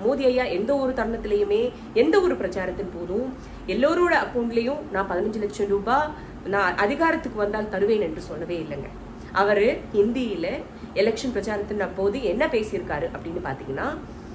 மோடி ஐயா எந்த ஒரு தருணத்திலையுமே எந்த ஒரு பிரச்சாரத்தின் போதும் எல்லோரோட அக்கௌண்ட்லயும் நான் பதினஞ்சு லட்சம் ரூபாய் நான் அதிகாரத்துக்கு வந்தால் தருவேன் என்று சொல்லவே இல்லைங்க அவரு ஹிந்தியில எலெக்ஷன் பிரச்சாரத்தின் அப்போது என்ன பேசியிருக்காரு அப்படின்னு பாத்தீங்கன்னா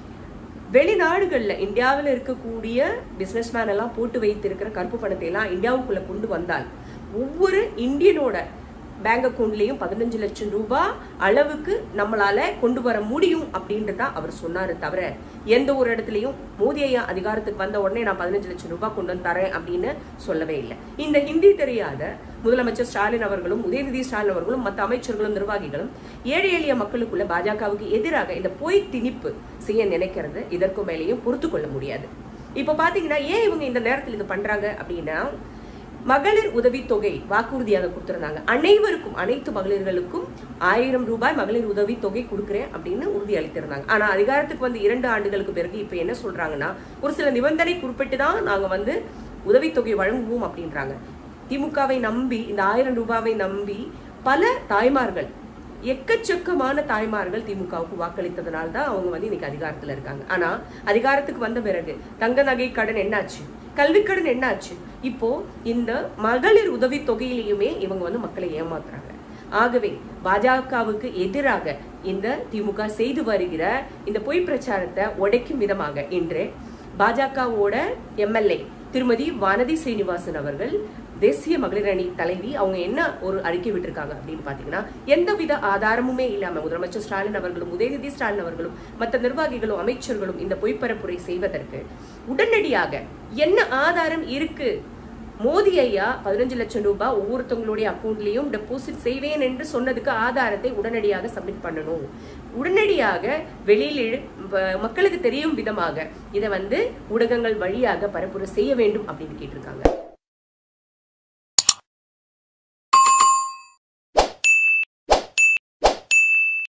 வெளிநாடுகள்ல இந்தியாவில் இருக்கக்கூடிய பிசினஸ்மேன் எல்லாம் போட்டு வைத்திருக்கிற கருப்பு பணத்தை எல்லாம் இந்தியாவுக்குள்ள கொண்டு வந்தால் ஒவ்வொரு இந்தியனோட பேங்க் அக்கௌண்ட்லயும் பதினஞ்சு லட்சம் ரூபாய் அளவுக்கு நம்மளால கொண்டு வர முடியும் அப்படின்ட்டு தான் அவர் சொன்னாரு தவிர எந்த ஒரு இடத்துலயும் மோடி ஐயா அதிகாரத்துக்கு வந்த உடனே நான் பதினஞ்சு லட்சம் ரூபாய் கொண்டு வந்து தரேன் அப்படின்னு சொல்லவே இல்லை இந்த ஹிந்தி தெரியாத முதலமைச்சர் ஸ்டாலின் அவர்களும் உதயநிதி ஸ்டாலின் அவர்களும் மற்ற அமைச்சர்களும் நிர்வாகிகளும் ஏழை எளிய மக்களுக்குள்ள பாஜகவுக்கு எதிராக இந்த பொய் திணிப்பு செய்ய நினைக்கிறது இதற்கு மேலேயும் பொறுத்து கொள்ள முடியாது இப்போ பாத்தீங்கன்னா ஏன் இவங்க இந்த நேரத்தில் இது பண்றாங்க அப்படின்னா மகளிர் உதவித்தொகை வாக்குறுதியாக கொடுத்திருந்தாங்க அனைவருக்கும் அனைத்து மகளிர்களுக்கும் ஆயிரம் ரூபாய் மகளிர் உதவி தொகை கொடுக்குறேன் அப்படின்னு உறுதி அளித்திருந்தாங்க ஆனா அதிகாரத்துக்கு வந்து இரண்டு ஆண்டுகளுக்கு பிறகு இப்ப என்ன சொல்றாங்கன்னா ஒரு சில நிபந்தனை குறிப்பிட்டு தான் நாங்க வந்து உதவித்தொகை வழங்குவோம் அப்படின்றாங்க திமுகவை நம்பி இந்த ஆயிரம் ரூபாவை நம்பி பல தாய்மார்கள் எக்கச்சக்கமான தாய்மார்கள் திமுகவுக்கு வாக்களித்ததனால தான் அவங்க வந்து இன்னைக்கு அதிகாரத்துல இருக்காங்க ஆனா அதிகாரத்துக்கு வந்த பிறகு தங்க நகை கடன் என்னாச்சு கல்வி கடன் என்னாச்சு இப்போ இந்த மகளிர் உதவி தொகையிலையுமே இவங்க வந்து மக்களை ஏமாத்துறாங்க ஆகவே பாஜகவுக்கு எதிராக இந்த திமுக செய்து வருகிற இந்த பொய் பிரச்சாரத்தை உடைக்கும் விதமாக இன்று பாஜகவோட எம்எல்ஏ திருமதி வானதி சீனிவாசன் அவர்கள் தேசிய மகளிர் அணி தலைவி அவங்க என்ன ஒரு அறிக்கை விட்டிருக்காங்க அப்படின்னு பாத்தீங்கன்னா எந்தவித ஆதாரமுமே இல்லாம முதலமைச்சர் ஸ்டாலின் அவர்களும் உதயநிதி ஸ்டாலின் அவர்களும் மற்ற நிர்வாகிகளும் அமைச்சர்களும் இந்த பொய்ப்பரப்புரை செய்வதற்கு உடனடியாக என்ன ஆதாரம் இருக்கு மோடி ஐயா பதினஞ்சு லட்சம் ரூபாய் ஒவ்வொருத்தவங்களுடைய அக்கௌண்ட்லயும் டெபாசிட் செய்வேன் என்று சொன்னதுக்கு ஆதாரத்தை உடனடியாக சப்மிட் பண்ணணும் உடனடியாக வெளியில் எழு- வ- மக்களுக்கு தெரியும் விதமாக இதை வந்து ஊடகங்கள் வழியாக பரப்புரை செய்ய வேண்டும் அப்படின்னு கேட்டிருக்காங்க